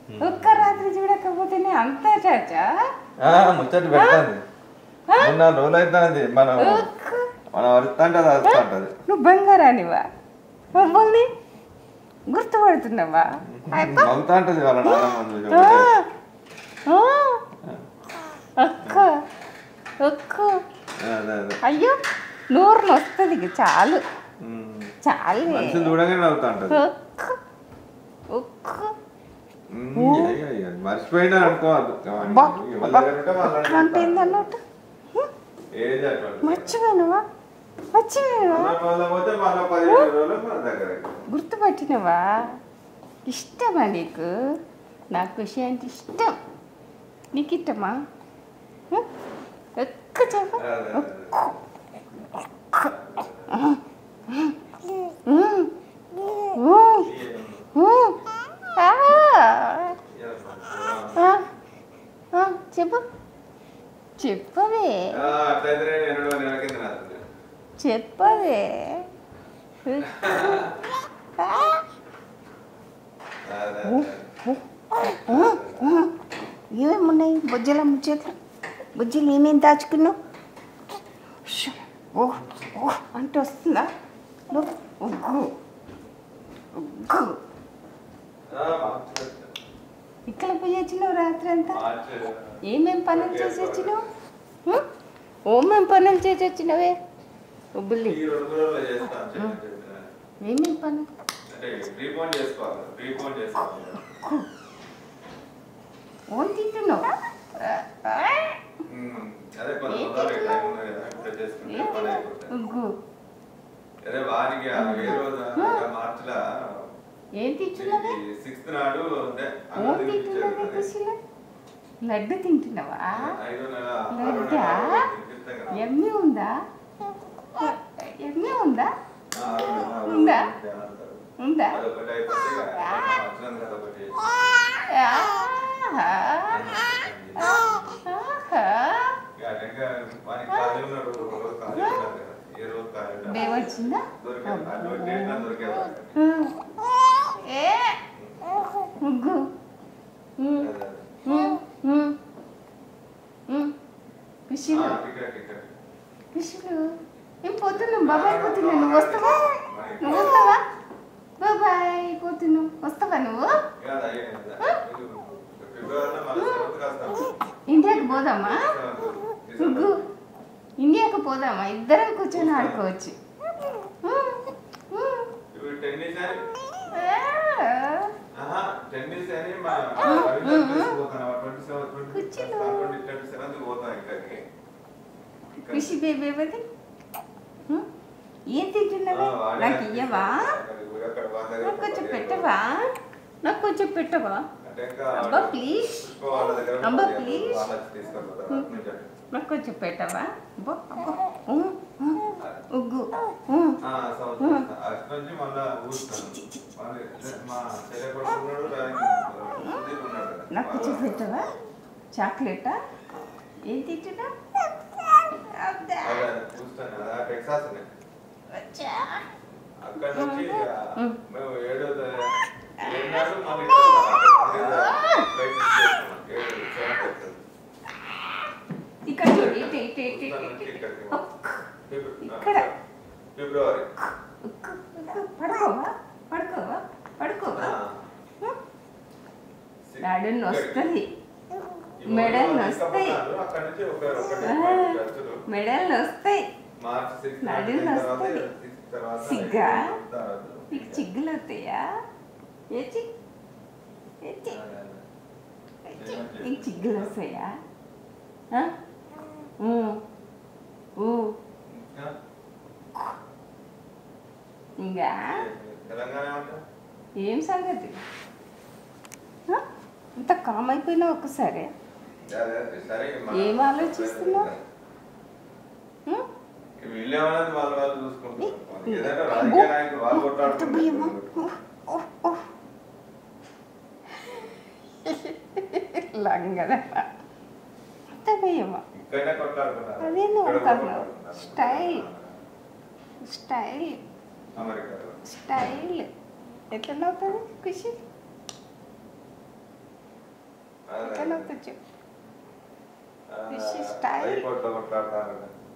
ఒక్క రాత్రి చూడకపోతేనే అంతా చాచా ఆ, ముచ్చట పెడతాంది మూడు నాలుగు రోజులు అవుతుంది మనం ఒక్క మనం అరుస్తుంటే అది అరుస్తూ ఉంటుంది నువ్వు బంగారానివా మమ్మల్ని గుర్తుపడుతున్నావా నవ్వుతా ఉంటుంది వాళ్ళ నాన్న ముందు ఆ, చూడండి. ఆ, అక్క అక్క అదే అదే అయ్యో నోరు వస్తుంది ఇక చాలు ఉమ్. చాలు మనిషిని చూడగానే నవ్వుతా ఉంటుంది ఒక్క ఒక్క ఉమ్, ఇక, ఇక, ఇక. మర్చిపోయినా అనుకోవద్దు బా, ఎవరి బా. దగ్గర ఉంటే వాళ్ళని అట్లాంటి ఏందన్నట్టు ఏది అటువంటి మర్చిపోయినవా మర్చిపోయినవా మన వాళ్ళ పోతే మళ్ళీ పదిహేను రోజులు మన దగ్గర గుర్తుపట్టినవా ఇష్టమా నీకు నాకు ఖుషి అంటే ఇష్టం నీకు ఇష్టమా హ? ఒక్క చెప్ప అదే, అదే. చెప్పు చెప్పవే ఆ, అట్లయితే నేను ఎన్నడో నెల కింద నాది. చెప్పవే అదే, అదే. ఏమేమున్నాయి బుజ్జల ముజ్జలు బుజ్జలు ఏమేమి దాచుకున్నావు ష్, ఓ ఓ అంటే వస్తుందా లో, ఉగ్గు ఉగ్గు ఆ, మార్చు. ఇక్కడ పోయి వచ్చినావు రాత్రి అంతా మార్చు. ఏమేం పనులు చేసి వచ్చినావు హ్మ్? ఓమేం పనులు చేసి వచ్చినవే ఉబ్బుల్లి ఈ రెండు రోజుల్లో చేస్తాను, చెప్పిన, చెప్పిన. ఏమేం పనులు అంటే రీఫోన్ చేసుకోవాలి రీఫోన్ చేసుకోవాలి ఓన్ తింటున్నావు ఉమ్, అదే కొంత ఏం తొందరగా తింటున్నావు? టైం ఉన్నది కదా, ఇప్పుడే చేసుకుంటే పని అయిపోతుంది. ఉగ్గు అదే వారికి ఆ ఏ రోజు మార్చిలో ఏం తింటున్నావే సిక్స్త్ నాడు అంటే అన్నం ఓన్ తినిపించారు తింటున్నావే కదా. కుషిలా లడ్డు తింటున్నావా ఐదో నెల ఆరో నెల లడ్డా తినిపిస్తాం కదా. ఎమ్మి ఉందా ఎమ్మి ఉందా ఆ, ఆరో నెల, ఆరో ఉందా? నెల అంటారు. ఉందా అదొకటి అయిపోతే ఇక వచ్చినందుకు అదొకటి ఆహా. ఆహా. ఇక అటెంక వానికి ఖాళీ ఉన్నాడు రోజు ఖాళీ ఉన్నాడు కదా. ఏ రోజు ఖాళీ ఉన్నాడు. బేవ వచ్చిందా దొరికేది అటువంటి డేట్ నాకు దొరికేది ఏ ముగ్గు ఉమ్, అదే, అదే. ఉమ్, ఉమ్, ఉమ్. ఆ, పిషులు టికెట్ టికెట్ పిషులు ఏం పోతున్నాం బాబాయ్ పోతున్నా నువ్వు వస్తావా నువ్వు వస్తావా బాబాయ్ పోతున్నావు వస్తావా నువ్వు ఇక అది అయ్యింది. ఫిబ్రవరిలో మళ్ళీ సెవెంత్ కాస్తాం. ఇండియాకి పోదామా సెవెంత్ ముగ్గు ఇండియాకి పోదామా ఇద్దరం కూర్చొని ఆడుకోవచ్చు ఉమ్, ఉమ్. ఇప్పుడు టెన్నిస్ అని ఆ. ఆహా, టెన్నిస్ అని మా రవీంద్ర ప్లేస్ పోతాను. ట్వంటీ సెవెన్, ట్వంటీ కూర్చుని. ట్వంటీ ట్వంటీ సెవెంత్ పోతాం ఇక్కడికి. ఇక్కడ. ఖుషి బేబీ అది ఏం ఆ, తింటున్నావే వాడే నాకు ఇయ్యవా అక్కడ- అక్కడ వాళ్ళ దగ్గర నాకు కొంచెం పదిహేను పెట్టవా నాకు కొంచెం పెట్టవా అంటే ఇంకా అబ్బా, ప్లీజ్. పుష్ప వాళ్ళ దగ్గర అబ్బా, పదిహేను ప్లీజ్. వాళ్ళు వచ్చి తీసుకెళ్ళిపోతారు. అటు నుంచి అటు. నాకు కొంచెం పెట్టవా అబ్బో, అబ్బో. ఊ, ఊ, ఉగ్గు ఊ. ఆ, సౌత్ చేస్తా. అటు నుంచి మళ్ళా ఊరుస్తాను. వాళ్ళు మా చెల్లె కొడుకు ఉన్నాడు, రాయని సుధీర్ ఉన్నాడు కదా. నాకు కొంచెం పెట్టవా చాక్లెటా ఏం తింటున్నా అబ్బా. అదే, చూస్తాను కదా, ఆ టెక్సాస్ ఉన్నాయి. వచ్చా. అక్కడ నుంచి ఆ, ఉమ్. మేము ఏడో తా- ఏడునాడు మళ్ళీ ఇక్కడ ఫ్లైట్ మిస్ చేసుకున్నాం. ఏడు, సెవెంత్ అవుతుంది. ఇక్కడ చూడు ఇటు ఇటు ఇటు ఇక్కడ ఇటు, నుంచి ఇటు ఇక్కడికి. ఒక్క. ఫిబ్ర- ఇక్కడ. ఫిబ్రవరి ఒక్క, ఒక్క. పడుకోవా పడుకోవా పడుకోవా ఆ. సి- డాడీ ఇక్కడికి. వస్తుంది ఈ మెడల్ ఊళ్ళో నొస్తాయి. తీసుకుపోతారు. అక్కడ నుంచి ఒక ఒకటి ఆ. పది ఖర్చులు. మెడల్ వస్తాయి మార్చి సిక్స్త్ నడుము అయిన తర్వాత నొస్తాయి. సిక్స్త్ తర్వాత సిగ్గా? తర్వాత. నీకు చిగ్గులు వస్తాయా ఏ చిగ్ ఏ చిగ్ అదే, అదే. ఏ చిగ్. నీకు చిగ్గులు వస్తాయా ఆ? ఊ. ఊ. ఇంకా? ఇంకా తెలంగాణ ఏమంటారు? ఏం సంగతి ఆ? ఇంత కామ్ అయిపోయినావు ఒక్కసారి అదే, అదే. సరే, మన- ఏం ఆలోచిస్తున్నావు? ఉం? వీళ్ళు ఏమన్నది వాళ్ళు వాళ్ళు చూసుకుంటారు ఏ, ఏదైనా ఓ, రాజకీయ నాయకులు వాళ్ళు ఓ, ఎంత భయమా? కొట్టాడుకుంటారు ఓ, ఓ, ఓ. లంగన అంత భయమా ఇక్కడనే కొట్లాడుకుంటారు అదే నువ్వు ఇక్కడ కూడా అంటున్నావు. కొట్లాడుకుంటారు. స్టైల్. స్టైల్ అమెరికాలో స్టైల్ ఎట్లా నవ్వుతుంది ఖుషి నవ్వుతూ చెప్పు This is style. అయిపోతా కొట్లాడతారు